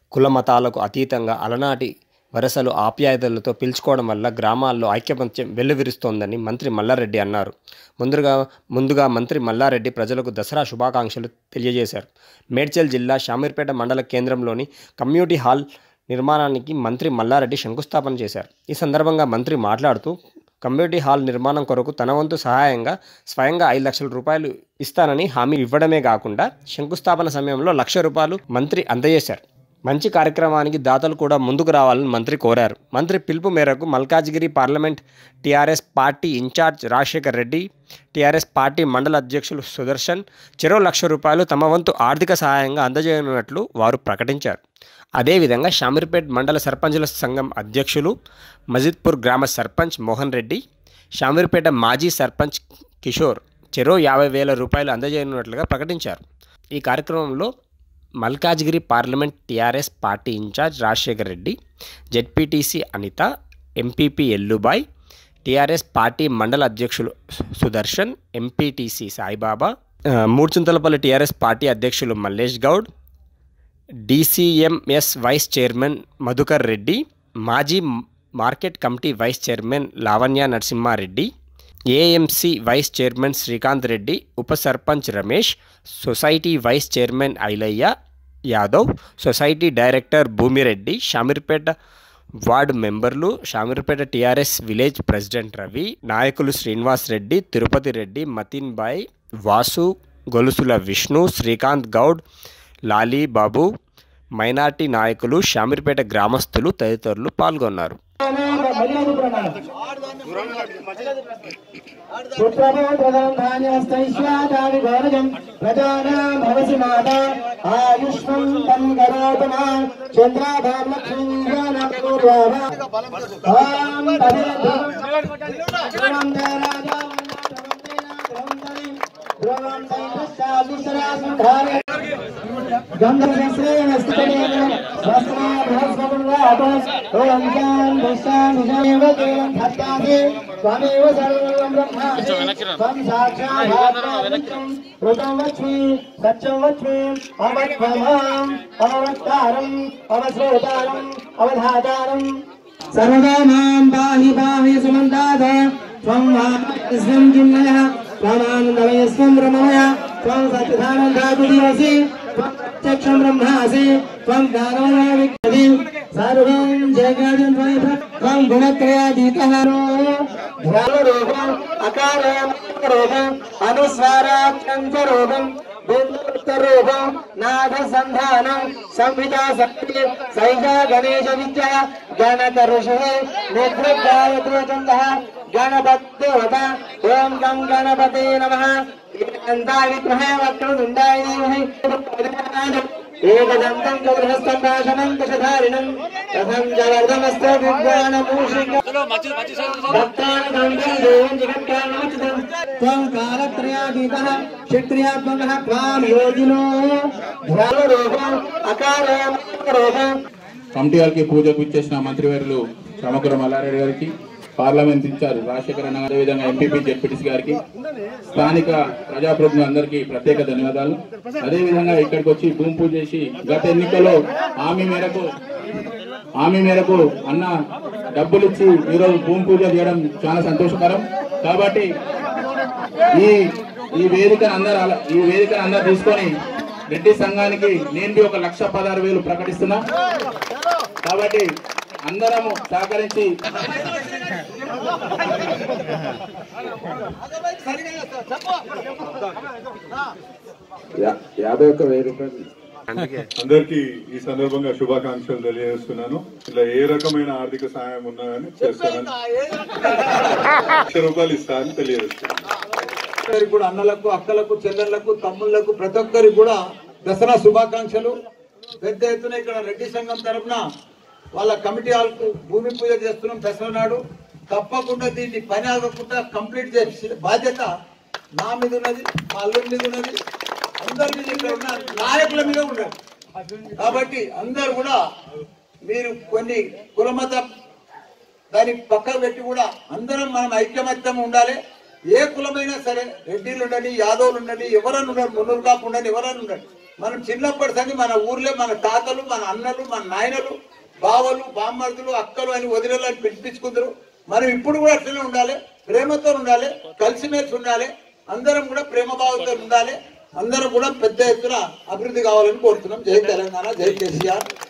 కుల మతాలకు అతీతంగా అలనాటి వరసలు ఆప్యాయతలతో పిలుచుకోవడం వల్ల గ్రామాల్లో ఐక్యమత్యం వెల్లువిరుస్తోందని మంత్రి మల్లారెడ్డి అన్నారు ముందుగా ముందుగా మంత్రి మల్లారెడ్డి ప్రజలకు దసరా శుభాకాంక్షలు తెలియజేశారు మేడ్చల్ జిల్లా షామీర్పేట మండల కేంద్రంలోని కమ్యూనిటీ హాల్ నిర్మాణానికి మంత్రి మల్లారెడ్డి శంకుస్థాపన చేశారు ఈ సందర్భంగా మంత్రి మాట్లాడుతూ కమ్యూనిటీ హాల్ నిర్మాణం కొరకు తన వంతు సహాయంగా స్వయంగా ఐదు లక్షల రూపాయలు ఇస్తానని హామీ ఇవ్వడమే కాకుండా శంకుస్థాపన సమయంలో లక్ష రూపాయలు మంత్రి అందజేశారు మంచి కార్యక్రమానికి దాతలు కూడా ముందుకు రావాలని మంత్రి కోరారు మంత్రి పిలుపు మేరకు Malkajgiri parliament TRS party incharge Rajasekhar Reddy TRS party మండల అధ్యక్షులు సుదర్శన్ చెరో లక్ష రూపాయలు తమ వంతు ఆర్థిక సహాయంగా అందజేయనున్నట్లు వారు ప్రకటించారు అదేవిధంగా షామీర్పేట్ మండల సర్పంచుల సంఘం అధ్యక్షులు మజిద్పూర్ గ్రామ సర్పంచ్ మోహన్ రెడ్డి షామీర్పేట మాజీ సర్పంచ్ కిషోర్ చెరో యాభై వేల రూపాయలు అందజేయనున్నట్లుగా ప్రకటించారు ఈ కార్యక్రమంలో Malkajgiri parliament TRS party incharge Rajasekhar Reddy ZPTC Anitha MPP Ellubai TRS party మండల అధ్యక్షులు సు- సుదర్శన్ ఎంపీటీసీ సాయిబాబా ఆ, మూడ్చుంతలపల్లి టీఆర్ఎస్ పార్టీ అధ్యక్షులు Mallesh Goud DCMS vice chairman Madhukar Reddy మాజీ market committee vice chairman Lavanya Narasimhareddy AMC vice chairman Srikanth Reddy ఉప sarpanch Ramesh society vice chairman Ailaiah Yadav society director Bhumireddy Shamirpet ward మెంబర్లు Shamirpet TRS village president Ravi నాయకులు శ్రీనివాస్ రెడ్డి తిరుపతి రెడ్డి మతిన్ బాయ్ వాసు గొలుసుల విష్ణు శ్రీకాంత్ గౌడ్ లాలీ బాబు మైనార్టీ నాయకులు షామీర్పేట గ్రామస్తులు తదితరులు పాల్గొన్నారు పుత్రమో ప్రథమం ధాన్యస్తైశ్వాదాని గౌరజం ప్రజానాం భవసి మాత ఆయుష్మం తం కరోతమా చంద్రాభాం లక్ష్మీంద్రాణం పూర్వాభ ఓం ధ్రువం దేరాజా ధ్రువం దైవశాలిసరాసం ధారే గంధర్వశ్రేణ స్థితేన స్వస్నా బృహస్పతిం వాపస్ ఓం శాంతి శాంతి శమేవ దేవం భక్తాసి త్వమేవ సర్వం బ్రహ్మాసి త్వం సాక్షాత్ ఆత్మావిత్రం ఋతం వచ్మి సత్యం వచ్మి అమత్వమాం అవవక్తారం అవశ్రోతారం అవధాతారం సర్వదా మాం పాహి పాహి సుమంతాద త్వం మాస్వం జిన్నయ త్వమానందమయస్వం బ్రహ్మమయ త్వం సత్యధానందాదుదివసి త్వం ప్రత్యక్షం బ్రహ్మాసి త్వం జ్ఞానమయ విజ్ఞది సర్వం జగదం త్వం గుణత్రయాతీతః ధ్యానరూపం అకారం రూపం అనుస్వారాత్యంత రూపం రూపం నాథ సంధానం సంహితా శక్తి సైజా గణేశ విద్య గణక ఋషి నేత్రగాయత్రచంద గణపత్యోత ఓం గం గణపతే నమ విగ్రహ వక్రదుండాయ ఏకదంతం చతుర్హస్తం భాషణం దశధారిణం రథం జవర్ధమస్త విజ్ఞానమూషిక त्वं कालत्रयातीतः क्षत्रियात्मकः त्वां योजिनो ध्यानरूपम् अकारोपम् కమిటీ గారికి పూజకు ఇచ్చేసిన మంత్రివర్యులు సమగ్ర మల్లారెడ్డి గారికి పార్లమెంట్ ఇన్ఛార్జ్ రాజశేఖర అన్న గారి, అదేవిధంగా ఎంపీపీ జెడ్పీటీసీ గారికి స్థానిక ప్రజాప్రతినిధులందరికీ ప్రత్యేక ధన్యవాదాలు అదేవిధంగా ఇక్కడికి వచ్చి భూమి పూజ చేసి గత ఎన్నికల్లో హామీ మేరకు హామీ మేరకు అన్న డబ్బులు ఇచ్చి ఈరోజు భూమి పూజ చేయడం చాలా సంతోషకరం కాబట్టి ఈ ఈ వేదికను అందరు అల- ఈ వేదికను అందరు తీసుకొని రెడ్డి సంఘానికి నేను ఒక లక్ష పదహారు వేలు ప్రకటిస్తున్నా కాబట్టి అందరము సహకరించి యా- యాభై ఒక్క వెయ్యి రూపాయలు అందరికీ ఈ సందర్భంగా శుభాకాంక్షలు తెలియజేస్తున్నాను ఇలా ఏ రకమైన ఆర్థిక సహాయం ఉన్నా కానీ చేస్తానని లక్ష రూపాయలు ఇస్తా అని తెలియజేస్తున్నాను అందరికి కూడా అన్నలకు అక్కలకు చెల్లెళ్లకు తమ్ముళ్లకు ప్రతి ఒక్కరికి కూడా దసరా శుభాకాంక్షలు పెద్ద ఎత్తున ఇక్కడ రెడ్డి సంఘం తరఫున వాళ్ళ కమిటీ హాల్కు భూమి పూజ చేస్తున్నాం దసరా నాడు తప్పకుండా దీన్ని పని ఆగకుండా కంప్లీట్ చేసే బాధ్యత నా మీద ఉన్నది మా అల్లుడి మీద ఉన్నది అందరి మీద ఇక్కడ ఉన్న నాయకుల మీద ఉన్నది కాబట్టి అందరు కూడా మీరు కొన్ని కులమత దాన్ని పక్కకు పెట్టి కూడా అందరం మనం ఐక్యమత్యం ఉండాలి ఏ కులమైనా సరే రెడ్డిలు ఉండని యాదవులు ఉండని ఎవరన్నా ఉండని మున్నూరు కాపు ఉండని ఎవరన్నా ఉండని మనం చిన్నప్పటి సంది మన ఊర్లో మన తాతలు మన అన్నలు మన నాయనలు బావలు బామ్మర్దులు అక్కలు అని వదిలేలు అని పిలిపించుకుందరు మనం ఇప్పుడు కూడా అట్లనే ఉండాలి ప్రేమతో ఉండాలి కలిసిమెలిసి ఉండాలి అందరం కూడా ప్రేమ భావంతో ఉండాలి అందరం కూడా పెద్ద ఎత్తున అభివృద్ధి కావాలని కోరుతున్నాం జై తెలంగాణ జై కేసీఆర్